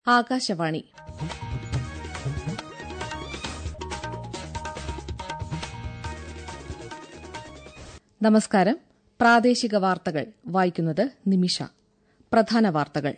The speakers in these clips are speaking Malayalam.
ആകാശവാണി നമസ്കാരം പ്രാദേശിക വാർത്തകൾ വായിക്കുന്നത് നിമിഷ പ്രധാന വാർത്തകൾ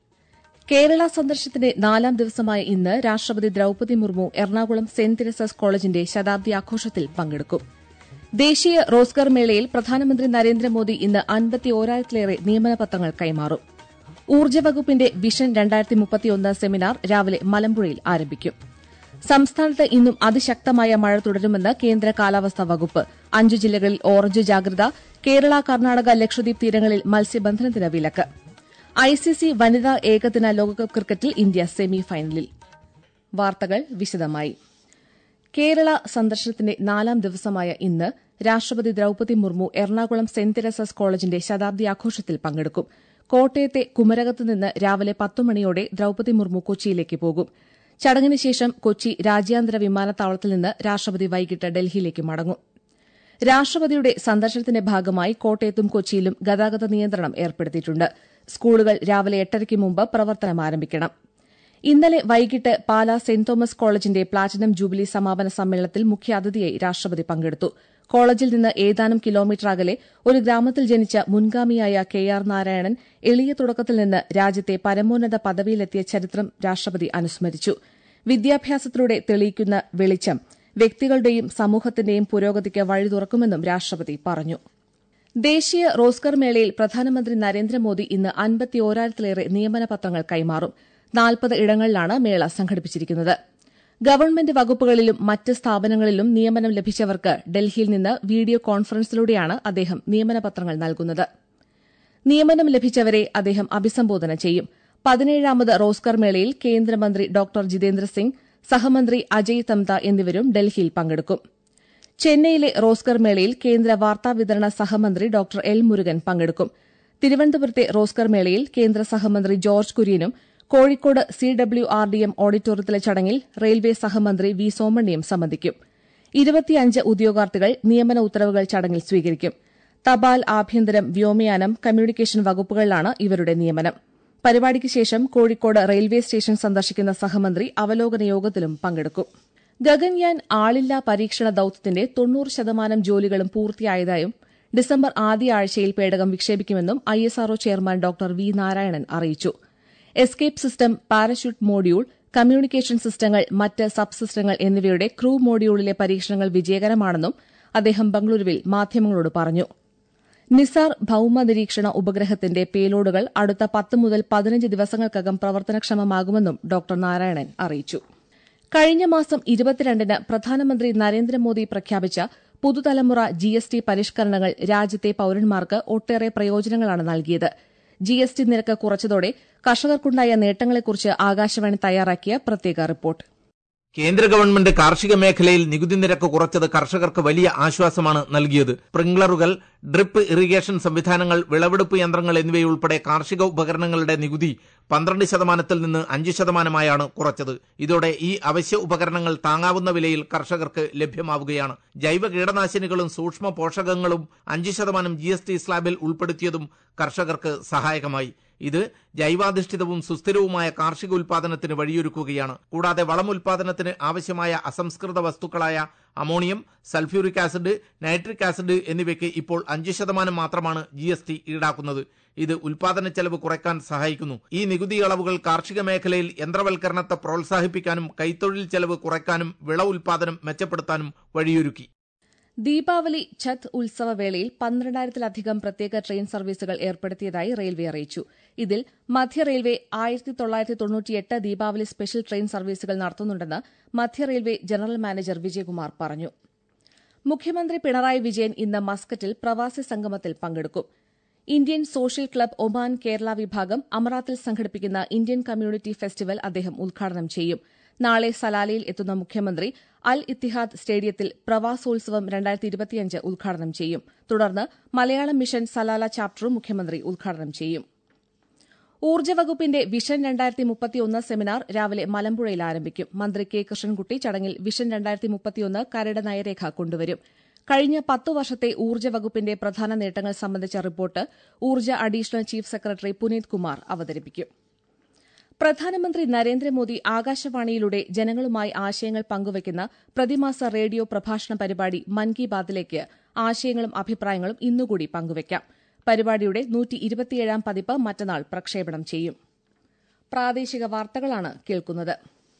കേരള സന്ദർശനത്തിന്റെ നാലാം ദിവസമായ ഇന്ന് രാഷ്ട്രപതി ദ്രൌപദി മുർമു എറണാകുളം സെന്റ് തെരേസസ് കോളേജിന്റെ ശതാബ്ദി ആഘോഷത്തിൽ പങ്കെടുക്കും ദേശീയ റോസ്ഗാർ മേളയിൽ പ്രധാനമന്ത്രി നരേന്ദ്രമോദി ഇന്ന് അൻപത്തിയോരായിരത്തിലേറെ നിയമനപത്രങ്ങൾ കൈമാറും ഊർജ്ജ വകുപ്പിന്റെ വിഷൻ രണ്ടായിരത്തി മുപ്പത്തിയൊന്ന് സെമിനാർ രാവിലെ മലമ്പുഴയിൽ ആരംഭിക്കും സംസ്ഥാനത്ത് ഇന്നും അതിശക്തമായ മഴ തുടരുമെന്ന് കേന്ദ്ര കാലാവസ്ഥാ വകുപ്പ് അഞ്ചു ജില്ലകളിൽ ഓറഞ്ച് ജാഗ്രത കേരള കർണാടക ലക്ഷദ്വീപ് തീരങ്ങളിൽ മത്സ്യബന്ധനത്തിന് വിലക്ക് ഐസിസി വനിതാ ഏകദിന ലോകകപ്പ് ക്രിക്കറ്റിൽ ഇന്ത്യ സെമി ഫൈനലിൽ വാർത്തകൾ വിശദമായി കേരള സന്ദർശനത്തിന്റെ നാലാം ദിവസമായ ഇന്ന് രാഷ്ട്രപതി ദ്രൌപദി മുർമു എറണാകുളം സെന്റ് തെരേസസ് കോളേജിന്റെ ശതാബ്ദി ആഘോഷത്തിൽ പങ്കെടുക്കും കോട്ടയത്തെ കുമരകത്ത് നിന്ന് രാവിലെ പത്തു മണിയോടെ ദ്രൌപദി മുർമു കൊച്ചിയിലേക്ക് പോകും ചടങ്ങിന് ശേഷം കൊച്ചി രാജ്യാന്തര വിമാനത്താവളത്തിൽ നിന്ന് രാഷ്ട്രപതി വൈകിട്ട് ഡൽഹിയിലേക്ക് മടങ്ങും രാഷ്ട്രപതിയുടെ സന്ദർശനത്തിന്റെ ഭാഗമായി കോട്ടയത്തും കൊച്ചിയിലും ഗതാഗത നിയന്ത്രണം ഏർപ്പെടുത്തിയിട്ടുണ്ട് സ്കൂളുകൾ രാവിലെ എട്ടരയ്ക്ക് മുമ്പ് പ്രവർത്തനം ആരംഭിക്കണം ഇന്നലെ വൈകിട്ട് പാലാ സെന്റ് തോമസ് കോളേജിന്റെ പ്ലാറ്റിനം ജൂബിലി സമാപന സമ്മേളനത്തിൽ മുഖ്യാതിഥിയായി രാഷ്ട്രപതി പങ്കെടുത്തു കോളേജിൽ നിന്ന് ഏതാനും കിലോമീറ്റർ അകലെ ഒരു ഗ്രാമത്തിൽ ജനിച്ച മുൻഗാമിയായ കെ ആർ നാരായണൻ എളിയ തുടക്കത്തിൽ നിന്ന് രാജ്യത്തെ പരമോന്നത പദവിയിലെത്തിയ ചരിത്രം രാഷ്ട്രപതി അനുസ്മരിച്ചു വിദ്യാഭ്യാസത്തിലൂടെ തെളിയിക്കുന്ന വെളിച്ചം വ്യക്തികളുടെയും സമൂഹത്തിന്റെയും പുരോഗതിക്ക് വഴി തുറക്കുമെന്നും രാഷ്ട്രപതി പറഞ്ഞു ദേശീയ റോസ്ഗർ മേളയിൽ പ്രധാനമന്ത്രി നരേന്ദ്രമോദി ഇന്ന് അൻപത്തിയോരായിരത്തിലേറെ നിയമന പത്രങ്ങൾ കൈമാറും നാൽപ്പത് ഇടങ്ങളിലാണ് മേള സംഘടിപ്പിച്ചിരിക്കുന്നത് ഗവൺമെന്റ് വകുപ്പുകളിലും മറ്റ് സ്ഥാപനങ്ങളിലും നിയമനം ലഭിച്ചവർക്ക് ഡൽഹിയിൽ നിന്ന് വീഡിയോ കോൺഫറൻസിലൂടെയാണ് അദ്ദേഹം നിയമനപത്രങ്ങൾ നൽകുന്നത് നിയമനം ലഭിച്ചവരെ അദ്ദേഹം അഭിസംബോധന ചെയ്യും പതിനേഴാമത് റോസ്കർ മേളയിൽ കേന്ദ്രമന്ത്രി ഡോക്ടർ ജിതേന്ദ്ര സിംഗ് സഹമന്ത്രി അജയ് തംത എന്നിവരും ഡൽഹിയിൽ പങ്കെടുക്കും ചെന്നൈയിലെ റോസ്കർ മേളയിൽ കേന്ദ്ര വാർത്താവിതരണ സഹമന്ത്രി ഡോക്ടർ എൽ മുരുകൻ പങ്കെടുക്കും തിരുവനന്തപുരത്തെ റോസ്കർ മേളയിൽ കേന്ദ്ര സഹമന്ത്രി ജോർജ് കുര്യനും Kozhikode C W R D M ഓഡിറ്റോറിയത്തിലെ ചടങ്ങിൽ റെയിൽവേ സഹമന്ത്രി വി സോമണ്ണിയും സംബന്ധിക്കും ഇരുപത്തിയഞ്ച് ഉദ്യോഗാർത്ഥികൾ നിയമന ഉത്തരവുകൾ ചടങ്ങിൽ സ്വീകരിക്കും തപാൽ ആഭ്യന്തരം വ്യോമയാനം കമ്മ്യൂണിക്കേഷൻ വകുപ്പുകളിലാണ് ഇവരുടെ നിയമനം പരിപാടിക്ക് ശേഷം കോഴിക്കോട് റെയിൽവേ സ്റ്റേഷൻ സന്ദർശിക്കുന്ന സഹമന്ത്രി അവലോകന യോഗത്തിലും പങ്കെടുക്കും ഗഗൻയാൻ ആളില്ലാ പരീക്ഷണ ദൌത്യത്തിന്റെ തൊണ്ണൂറ് ശതമാനം ജോലികളും പൂർത്തിയായതായും ഡിസംബർ ആദ്യ ആഴ്ചയിൽ പേടകം വിക്ഷേപിക്കുമെന്നും ISRO chairman doctor V Narayanan അറിയിച്ചു escape system parachute module communication സിസ്റ്റങ്ങൾ മറ്റ് സബ് സിസ്റ്റങ്ങൾ എന്നിവയുടെ ക്രൂ മോഡ്യൂളിലെ പരീക്ഷണങ്ങൾ വിജയകരമാണെന്നും അദ്ദേഹം ബംഗളൂരുവിൽ മാധ്യമങ്ങളോട് പറഞ്ഞു നിസാർ ഭൌമ നിരീക്ഷണ ഉപഗ്രഹത്തിന്റെ പേലോഡുകൾ അടുത്ത പത്ത് മുതൽ പതിനഞ്ച് ദിവസങ്ങൾക്കകം പ്രവർത്തനക്ഷമമാകുമെന്നും ഡോക്ടർ നാരായണൻ അറിയിച്ചു കഴിഞ്ഞ മാസം ഇരുപത്തിരണ്ടിന് പ്രധാനമന്ത്രി നരേന്ദ്രമോദി പ്രഖ്യാപിച്ച പുതുതലമുറ ജിഎസ്ടി പരിഷ്കരണങ്ങൾ രാജ്യത്തെ പൌരന്മാർക്ക് ഒട്ടേറെ പ്രയോജനങ്ങളാണ് നൽകിയത് ജിഎസ്ടി നിരക്ക് കുറച്ചതോടെ കർഷകർക്കുണ്ടായ നേട്ടങ്ങളെക്കുറിച്ച് ആകാശവാണി തയ്യാറാക്കിയ പ്രത്യേക റിപ്പോർട്ട് കേന്ദ്ര ഗവൺമെന്റ് കാർഷിക മേഖലയിൽ നികുതി നിരക്ക് കുറച്ചത് കർഷകർക്ക് വലിയ ആശ്വാസമാണ് നൽകിയത് സ്പ്രിംഗ്ലറുകൾ ഡ്രിപ്പ് ഇറിഗേഷൻ സംവിധാനങ്ങൾ വിളവെടുപ്പ് യന്ത്രങ്ങൾ എന്നിവയുൾപ്പെടെ കാർഷിക ഉപകരണങ്ങളുടെ നികുതി പന്ത്രണ്ട് ശതമാനത്തിൽ നിന്ന് അഞ്ച് ശതമാനമായാണ് കുറച്ചത് ഇതോടെ ഈ അവശ്യ ഉപകരണങ്ങൾ താങ്ങാവുന്ന വിലയിൽ കർഷകർക്ക് ലഭ്യമാവുകയാണ് ജൈവ കീടനാശിനികളും സൂക്ഷ്മ പോഷകങ്ങളും അഞ്ച് ശതമാനം ജി എസ് ടി സ്ലാബിൽ ഉൾപ്പെടുത്തിയതും കർഷകർക്ക് സഹായകമായി ഇത് ജൈവാധിഷ്ഠിതവും സുസ്ഥിരവുമായ കാർഷിക ഉൽപാദനത്തിന് വഴിയൊരുക്കുകയാണ് കൂടാതെ വളം ഉൽപാദനത്തിന് ആവശ്യമായ അസംസ്കൃത വസ്തുക്കളായ ammonium sulphuric acid nitric acid എന്നിവയ്ക്ക് ഇപ്പോൾ അഞ്ച് ശതമാനം മാത്രമാണ് ജി എസ് ടി ഈടാക്കുന്നത് ഇത് ഉൽപാദന ചെലവ് കുറയ്ക്കാൻ സഹായിക്കുന്നു ഈ നികുതി ഇളവുകൾ കാർഷിക മേഖലയിൽ യന്ത്രവൽക്കരണത്തെ പ്രോത്സാഹിപ്പിക്കാനും കൈത്തൊഴിൽ ചെലവ് കുറയ്ക്കാനും വിള ഉൽപാദനം മെച്ചപ്പെടുത്താനും വഴിയൊരുക്കി ദീപാവലി ഛത്ത് ഉത്സവ വേളയിൽ പന്ത്രണ്ടായിരത്തിലധികം പ്രത്യേക ട്രെയിൻ സർവീസുകൾ ഏർപ്പെടുത്തിയതായി റെയിൽവേ അറിയിച്ചു ഇതിൽ മധ്യ റെയിൽവേ ആയിരത്തി തൊള്ളായിരത്തി തൊണ്ണൂറ്റിയെട്ട് ദീപാവലി സ്പെഷ്യൽ ട്രെയിൻ സർവീസുകൾ നടത്തുന്നുണ്ടെന്ന് മധ്യ റെയിൽവേ ജനറൽ മാനേജർ വിജയകുമാർ പറഞ്ഞു മുഖ്യമന്ത്രി പിണറായി വിജയൻ ഇന്ന് മസ്കറ്റിൽ പ്രവാസി സംഗമത്തിൽ പങ്കെടുക്കും Indian social club Oman Kerala വിഭാഗം അമറാത്തിൽ സംഘടിപ്പിക്കുന്ന ഇന്ത്യൻ കമ്മ്യൂണിറ്റി ഫെസ്റ്റിവൽ അദ്ദേഹം ഉദ്ഘാടനം ചെയ്യും നാളെ സലാലയിൽ എത്തുന്ന മുഖ്യമന്ത്രി അൽ ഇത്തിഹാദ് സ്റ്റേഡിയത്തിൽ പ്രവാസോത്സവം രണ്ടായിരത്തി ഇരുപത്തിയഞ്ച് ഉദ്ഘാടനം ചെയ്യും തുടർന്ന് മലയാളം മിഷൻ സലാല ചാപ്റ്ററും മുഖ്യമന്ത്രി ഉദ്ഘാടനം ചെയ്യും ഊർജ്ജ വകുപ്പിന്റെ വിഷൻ രണ്ടായിരത്തി മുപ്പത്തിയൊന്ന് സെമിനാർ രാവിലെ മലമ്പുഴയിൽ ആരംഭിക്കും മന്ത്രി കെ കൃഷ്ണൻകുട്ടി ചടങ്ങിൽ വിഷൻ രണ്ടായിരത്തി മുപ്പത്തിയൊന്ന് കരട് നയരേഖ കൊണ്ടുവരും കഴിഞ്ഞ പത്തു വർഷത്തെ ഊർജ്ജ വകുപ്പിന്റെ പ്രധാന നേട്ടങ്ങൾ സംബന്ധിച്ച റിപ്പോർട്ട് ഊർജ്ജ additional chief secretary Puneet Kumar അവതരിപ്പിക്കും പ്രധാനമന്ത്രി നരേന്ദ്രമോദി ആകാശവാണിയിലൂടെ ജനങ്ങളുമായി ആശയങ്ങൾ പങ്കുവയ്ക്കുന്ന പ്രതിമാസ റേഡിയോ പ്രഭാഷണ പരിപാടി മൻ കി ബാത്തിലേക്ക് ആശയങ്ങളും അഭിപ്രായങ്ങളും ഇന്നുകൂടി പങ്കുവയ്ക്കാം പരിപാടിയുടെ നൂറ്റി ഇരുപത്തിയേഴാം പതിപ്പ് മറ്റന്നാൾ പ്രക്ഷേപണം ചെയ്യും പ്രാദേശിക വാർത്തകളാണ് കേൾക്കുന്നത്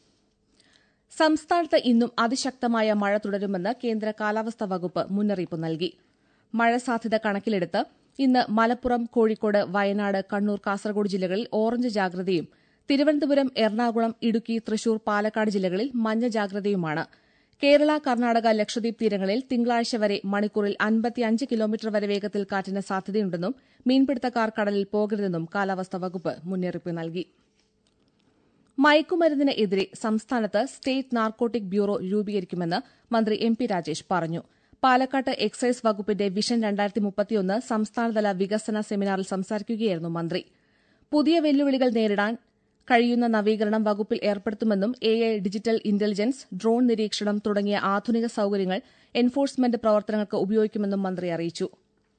സംസ്ഥാനത്ത് ഇന്നും അതിശക്തമായ മഴ തുടരുമെന്ന് കേന്ദ്ര കാലാവസ്ഥാ വകുപ്പ് മുന്നറിയിപ്പ് നൽകി മഴ സാധ്യത കണക്കിലെടുത്ത് ഇന്ന് മലപ്പുറം കോഴിക്കോട് വയനാട് കണ്ണൂർ കാസർഗോഡ് ജില്ലകളിൽ ഓറഞ്ച് ജാഗ്രതയും തിരുവനന്തപുരം എറണാകുളം ഇടുക്കി തൃശൂർ പാലക്കാട് ജില്ലകളിൽ മഞ്ഞ ജാഗ്രതയുമാണ് കേരള കർണാടക ലക്ഷദ്വീപ് തീരങ്ങളിൽ തിങ്കളാഴ്ച വരെ മണിക്കൂറിൽ അൻപത്തിയഞ്ച് കിലോമീറ്റർ വരെ വേഗത്തിൽ കാറ്റിന് സാധ്യതയുണ്ടെന്നും മീൻപിടുത്തക്കാർ കടലിൽ പോകരുതെന്നും കാലാവസ്ഥാ വകുപ്പ് മുന്നറിയിപ്പ് നൽകി മയക്കുമരുന്നിന് എതിരെ സംസ്ഥാനത്ത് സ്റ്റേറ്റ് നാർക്കോട്ടിക് ബ്യൂറോ രൂപീകരിക്കുമെന്ന് മന്ത്രി എം പി രാജേഷ് പറഞ്ഞു പാലക്കാട്ട് എക്സൈസ് വകുപ്പിന്റെ വിഷൻ രണ്ടായിരത്തി മുപ്പത്തിയൊന്ന് സംസ്ഥാനതല വികസന സെമിനാറിൽ സംസാരിക്കുകയായിരുന്നു മന്ത്രി പുതിയ വെല്ലുവിളികൾ നേരിടാൻ കഴിയുന്ന നവീകരണം വകുപ്പിൽ ഏർപ്പെടുത്തുമെന്നും A I digital intelligence drone നിരീക്ഷണം തുടങ്ങിയ ആധുനിക സൌകര്യങ്ങൾ എൻഫോഴ്സ്മെന്റ് പ്രവർത്തനങ്ങൾക്ക് ഉപയോഗിക്കുമെന്നും മന്ത്രി അറിയിച്ചു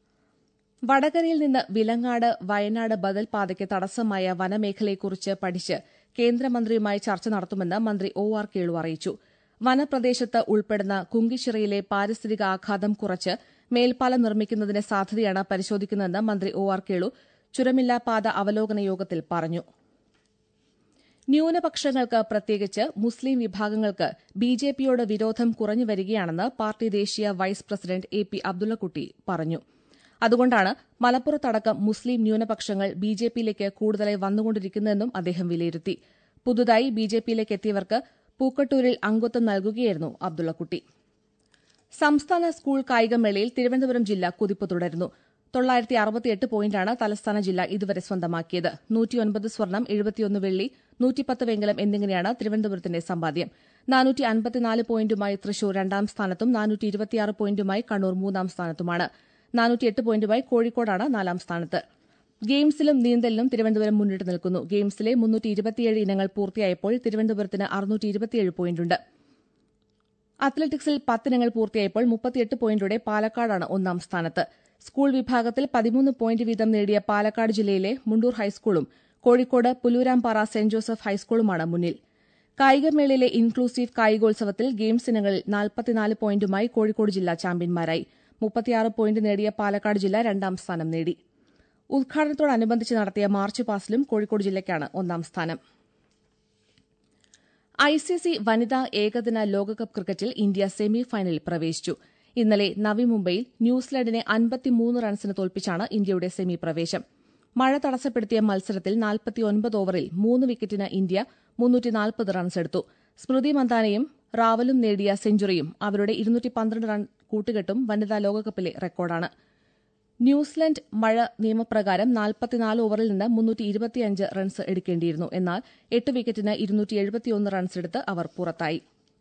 വടകരയിൽ നിന്ന് വിലങ്ങാട് വയനാട് ബദൽ പാതയ്ക്ക് തടസ്സമായ വനമേഖലയെക്കുറിച്ച് പഠിച്ച് കേന്ദ്രമന്ത്രിയുമായി ചർച്ച നടത്തുമെന്ന് മന്ത്രി ഒ ആർ കേളു അറിയിച്ചു വനപ്രദേശത്ത് ഉൾപ്പെടുന്ന കുങ്കിച്ചിറയിലെ പാരിസ്ഥിതിക ആഘാതം കുറച്ച് മേൽപ്പാലം നിർമ്മിക്കുന്നതിന് സാധ്യതയാണ് പരിശോധിക്കുന്നതെന്ന് മന്ത്രി ഒ ആർ കേളു ചുരമില്ലാ പാത അവലോകന യോഗത്തിൽ പറഞ്ഞു ന്യൂനപക്ഷങ്ങൾക്ക് പ്രത്യേകിച്ച് മുസ്ലിം വിഭാഗങ്ങൾക്ക് ബിജെപിയോട് വിരോധം കുറഞ്ഞു വരികയാണെന്ന് പാർട്ടി ദേശീയ vice president A P Abdullakutty പറഞ്ഞു അതുകൊണ്ടാണ് മലപ്പുറത്തടക്കം മുസ്ലിം ന്യൂനപക്ഷങ്ങൾ ബിജെപിയിലേക്ക് കൂടുതലായി വന്നുകൊണ്ടിരിക്കുന്നതെന്നും അദ്ദേഹം വിലയിരുത്തി പുതുതായി ബിജെപിയിലേക്ക് എത്തിയവർക്ക് പൂക്കട്ടൂരിൽ അംഗത്വം നൽകുകയായിരുന്നു അബ്ദുള്ളക്കുട്ടി സംസ്ഥാന സ്കൂൾ കായികമേളയിൽ തിരുവനന്തപുരം ജില്ല കുതിപ്പ് തുടരുന്നു തൊള്ളായിരത്തി അറുപത്തിയെട്ട് പോയിന്റാണ് തലസ്ഥാന ജില്ല ഇതുവരെ സ്വന്തമാക്കിയത് നൂറ്റിയൊൻപത് സ്വർണം എഴുപത്തിയൊന്ന് വെള്ളി നൂറ്റിപ്പത്ത് വെങ്കലം എന്നിങ്ങനെയാണ് തിരുവനന്തപുരത്തിന്റെ സമ്പാദ്യം നാനൂറ്റി അൻപത്തിനാല് പോയിന്റുമായി തൃശൂർ രണ്ടാം സ്ഥാനത്തും നാനൂറ്റി ഇരുപത്തിയാറ് പോയിന്റുമായി കണ്ണൂർ മൂന്നാം സ്ഥാനത്തുമാണ് നാനൂറ്റിയെട്ട് പോയിന്റുമായി കോഴിക്കോടാണ് നാലാം സ്ഥാനത്ത് ഗെയിംസിലും നീന്തലിലും തിരുവനന്തപുരം മുന്നിട്ട് നിൽക്കുന്നു ഗെയിംസിലെ മുന്നൂറ്റി ഇരുപത്തിയേഴ് ഇനങ്ങൾ പൂർത്തിയായപ്പോൾ തിരുവനന്തപുരത്തിന് അറുന്നൂറ്റി ഇരുപത്തിയേഴ് പോയിന്റുണ്ട് അത്ലറ്റിക്സിൽ പത്തിനങ്ങൾ പൂർത്തിയായപ്പോൾ മുപ്പത്തിയെട്ട് പോയിന്റോടെ പാലക്കാടാണ് ഒന്നാം സ്ഥാനത്ത് സ്കൂൾ വിഭാഗത്തിൽ പതിമൂന്ന് പോയിന്റ് വീതം നേടിയ പാലക്കാട് ജില്ലയിലെ മുണ്ടൂർ ഹൈസ്കൂളും കോഴിക്കോട് പുല്ലൂരാംപാറ സെന്റ് ജോസഫ് ഹൈസ്കൂളുമാണ് മുന്നിൽ കായികമേളയിലെ ഇൻക്ലൂസീവ് കായികോത്സവത്തിൽ ഗെയിംസ് ഇനങ്ങളിൽ നാൽപ്പത്തിനാല് പോയിന്റുമായി കോഴിക്കോട് ജില്ല ചാമ്പ്യന്മാരായി മുപ്പത്തിയാറ് പോയിന്റ് നേടിയ പാലക്കാട് ജില്ല രണ്ടാം സ്ഥാനം നേടി ഉദ്ഘാടനത്തോടനുബന്ധിച്ച് നടത്തിയ മാർച്ച് പാസിലും കോഴിക്കോട് ജില്ലയ്ക്കാണ് ഒന്നാം സ്ഥാനം ഐസിസി വനിതാ ഏകദിന ലോകകപ്പ് ക്രിക്കറ്റിൽ ഇന്ത്യ സെമി ഫൈനലിൽ പ്രവേശിച്ചു ഇന്നലെ നവി മുംബൈയിൽ ന്യൂസിലൻഡിനെ അൻപത്തിമൂന്ന് റൺസിന് തോൽപ്പിച്ചാണ് ഇന്ത്യയുടെ സെമി പ്രവേശം മഴ തടസ്സപ്പെടുത്തിയ മത്സരത്തിൽ നാൽപ്പത്തിയൊൻപത് ഓവറിൽ മൂന്ന് വിക്കറ്റിന് ഇന്ത്യ മുന്നൂറ്റിനാൽപ്പത് റൺസ് എടുത്തു സ്മൃതി മന്ദാനയും റാവലും നേടിയ സെഞ്ചുറിയും അവരുടെ ഇരുന്നൂറ്റി പന്ത്രണ്ട് റൺ കൂട്ടുകെട്ടും വനിതാ ലോകകപ്പിലെ റെക്കോർഡാണ് ന്യൂസിലൻഡ് മഴ നിയമപ്രകാരം നാൽപ്പത്തിനാല് ഓവറിൽ നിന്ന് മുന്നൂറ്റി ഇരുപത്തിയഞ്ച് റൺസ് എടുക്കേണ്ടിയിരുന്നു എന്നാൽ എട്ട് വിക്കറ്റിന് ഇരുന്നൂറ്റി എഴുപത്തിയൊന്ന് റൺസ് എടുത്ത് അവർ പുറത്തായി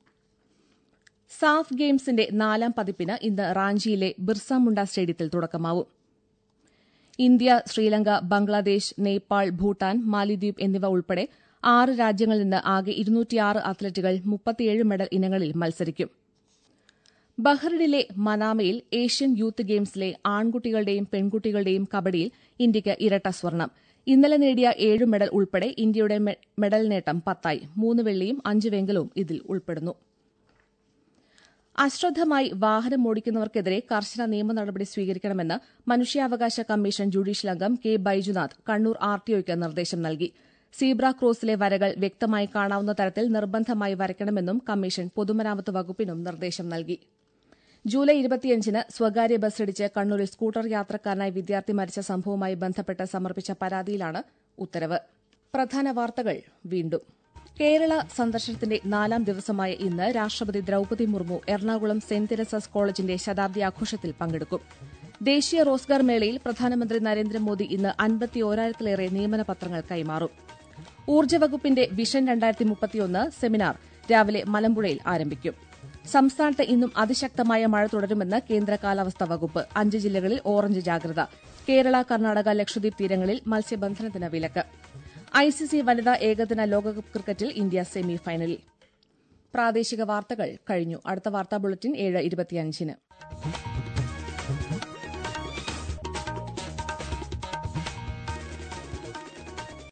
സാഫ് ഗെയിംസിന്റെ നാലാം പതിപ്പിന് ഇന്ന് റാഞ്ചിയിലെ ബിർസ മുണ്ട സ്റ്റേഡിയത്തിൽ തുടക്കമാവും ഇന്ത്യ ശ്രീലങ്ക ബംഗ്ലാദേശ് നേപ്പാൾ ഭൂട്ടാൻ മാലിദ്വീപ് എന്നിവ ഉൾപ്പെടെ ആറ് രാജ്യങ്ങളിൽ നിന്ന് ആകെ ഇരുന്നൂറ്റിയാറ് അത്ലറ്റുകൾ മുപ്പത്തിയേഴ് മെഡൽ ഇനങ്ങളിൽ മത്സരിക്കും ബഹ്റിനിലെ മനാമയിൽ ഏഷ്യൻ യൂത്ത് ഗെയിംസിലെ ആൺകുട്ടികളുടെയും പെൺകുട്ടികളുടെയും കബഡിയിൽ ഇന്ത്യയ്ക്ക് ഇരട്ട സ്വർണം ഇന്നലെ നേടിയ ഏഴ് മെഡൽ ഉൾപ്പെടെ ഇന്ത്യയുടെ മെഡൽ നേട്ടം പത്തായി മൂന്ന് വെള്ളിയും അഞ്ച് വെങ്കലവും ഇതിൽ ഉൾപ്പെടുന്നു അശ്രദ്ധമായി വാഹനം ഓടിക്കുന്നവർക്കെതിരെ കർശന നിയമ നടപടി സ്വീകരിക്കണമെന്ന് മനുഷ്യാവകാശ കമ്മീഷൻ ജുഡീഷ്യൽ അംഗം കെ ബൈജുനാഥ് കണ്ണൂർ ആർടിഒയ്ക്ക് നിർദ്ദേശം നൽകി സീബ്ര ക്രോസിലെ വരകൾ വ്യക്തമായി കാണാവുന്ന തരത്തിൽ നിർബന്ധമായി വരയ്ക്കണമെന്നും കമ്മീഷൻ പൊതുമരാമത്ത് വകുപ്പിനും നിർദ്ദേശം നൽകി ജൂലൈ ഇരുപത്തിയഞ്ചിന് സ്വകാര്യ ബസ്സിടിച്ച് കണ്ണൂരിൽ സ്കൂട്ടർ യാത്രക്കാരനായി വിദ്യാർത്ഥി മരിച്ച സംഭവവുമായി ബന്ധപ്പെട്ട് സമർപ്പിച്ച പരാതിയിലാണ് ഉത്തരവ് പ്രധാന വാർത്തകൾ വീണ്ടും കേരള സന്ദർശനത്തിന്റെ നാലാം ദിവസമായ ഇന്ന് രാഷ്ട്രപതി ദ്രൌപതി മുർമു എറണാകുളം സെന്റ് തെരസസ് കോളേജിന്റെ ശതാബ്ദി ആഘോഷത്തിൽ പങ്കെടുക്കും ദേശീയ റോസ്ഗാർ മേളയിൽ പ്രധാനമന്ത്രി നരേന്ദ്രമോദി ഇന്ന് അൻപത്തിയോരായിരത്തിലേറെ നിയമന പത്രങ്ങൾ കൈമാറും ഊർജ്ജ വകുപ്പിന്റെ വിഷൻ രണ്ടായിരത്തി മുപ്പത്തിയൊന്ന് സെമിനാർ രാവിലെ മലമ്പുഴയിൽ ആരംഭിക്കും സംസ്ഥാനത്ത് ഇന്നും അതിശക്തമായ മഴ തുടരുമെന്ന് കേന്ദ്ര കാലാവസ്ഥാ വകുപ്പ് അഞ്ച് ജില്ലകളിൽ ഓറഞ്ച് ജാഗ്രത കേരള കർണാടക ലക്ഷദ്വീപ് തീരങ്ങളിൽ മത്സ്യബന്ധനത്തിന് വിലക്ക് ഐസിസി വനിതാ ഏകദിന ലോകകപ്പ് ക്രിക്കറ്റിൽ ഇന്ത്യ സെമി ഫൈനലിൽ പ്രാദേശിക വാർത്തകൾ കഴിഞ്ഞു അടുത്ത വാർത്താ ബുള്ളറ്റിൻ ഏഴ് ഇരുപത്തിയഞ്ചിന്